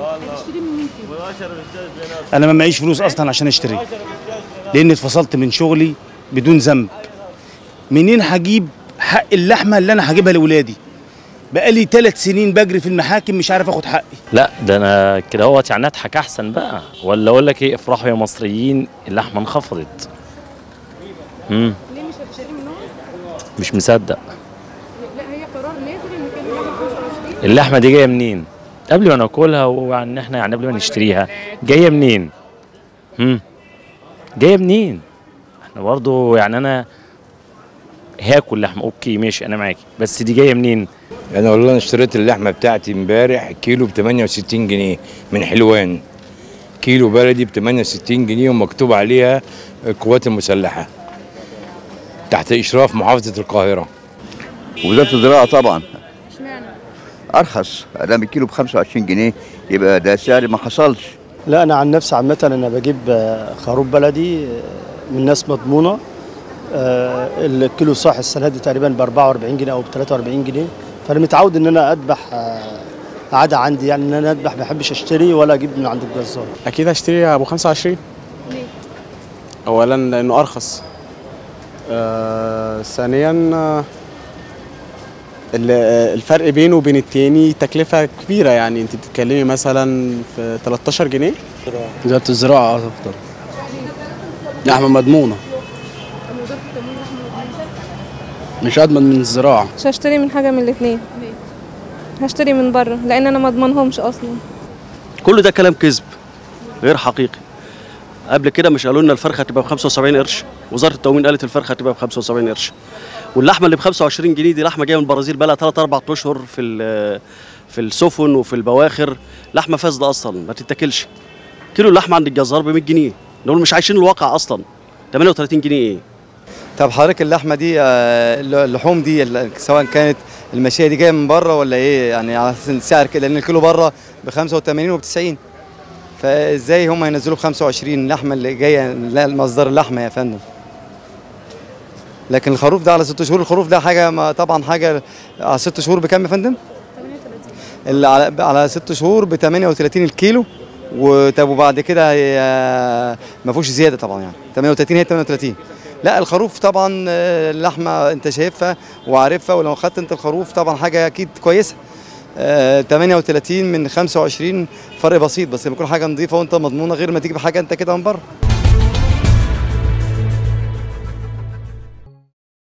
هتشتري من مين فيه؟ انا ما معيش فلوس اصلا عشان اشتري لان اتفصلت من شغلي بدون ذنب منين هجيب حق اللحمه اللي انا هجيبها لاولادي بقالي ثلاث سنين بجري في المحاكم مش عارف اخد حقي لا ده انا كده هوت يعني اضحك احسن بقى ولا اقول لك ايه افرحوا يا مصريين اللحمه انخفضت امم ليه مش هتشتري منهم؟ مش مصدق لا هي قرار نازل ان كان اللحمه 25 اللحمه دي جايه منين قبل ما ناكلها وان احنا يعني قبل ما نشتريها جايه منين امم جايه منين احنا برضو يعني انا هاكل لحمه اوكي ماشي انا معاكي بس دي جايه منين انا والله انا اشتريت اللحمه بتاعتي امبارح كيلو ب 68 جنيه من حلوان كيلو بلدي ب 68 جنيه ومكتوب عليها القوات المسلحه تحت اشراف محافظه القاهره وزاره الزراعه طبعا اشمعنى؟ ارخص ادام الكيلو ب 25 جنيه يبقى ده سعر ما حصلش لا انا عن نفسي عامه انا بجيب آه، خروف بلدي آه، من ناس مضمونه آه، الكيلو صاح السنه دي تقريبا ب 44 جنيه او ب 43 جنيه فانا متعود ان انا اذبح آه، عاده عندي يعني ان انا اذبح ما بحبش اشتري ولا اجيب من عند الجزار اكيد هشتري ابو 25 ليه؟ اولا لانه ارخص آه ثانيا آه، ال- آه، الفرق بينه وبين التاني تكلفة كبيرة يعني انت بتتكلمي مثلا في 13 جنيه وزاره الزراعه افضل لحمه مضمونه طب وزاره التموين لحمه مضمونه مش اضمن من الزراعه مش هشتري من حاجة من الاتنين ليه؟ هشتري من بره لأن أنا ما اضمنهمش أصلا كل ده كلام كذب غير حقيقي قبل كده مش قالوا لنا الفرخه هتبقى ب 75 قرش وزاره التموين قالت الفرخه هتبقى ب 75 قرش واللحمه اللي ب 25 جنيه دي لحمه جايه من البرازيل بقى لها 3 4 اشهر في ال- في السفن وفي البواخر لحمه فاسده اصلا ما تتاكلش كيلو اللحمه عند الجزار ب 100 جنيه دول مش عايشين الواقع اصلا 38 جنيه ايه طب حضرتك اللحمه دي آه، اللحوم دي ال- سواء كانت الماشيه دي جايه من بره ولا ايه يعني على اساس السعر كده لان الكيلو بره ب 85 وب 90 فازاي هم ينزلوا ب 25 اللحمه اللي جايه لا مصدر اللحمه يا فندم لكن الخروف ده على ست شهور الخروف ده حاجه ما طبعا حاجه على ست شهور بكام يا فندم؟ 38 اللي على على ست شهور ب 38 الكيلو وطب وبعد كده هي- ما فيهوش زياده طبعا يعني 38 هي 38 لا الخروف طبعا آه، اللحمه انت شايفها وعارفها ولو خدت انت الخروف طبعا حاجه اكيد كويسه آه، 38 من 25 فرق بسيط بس لما يكون حاجه نظيفه وانت مضمونه غير ما تجيب حاجه انت كده من بره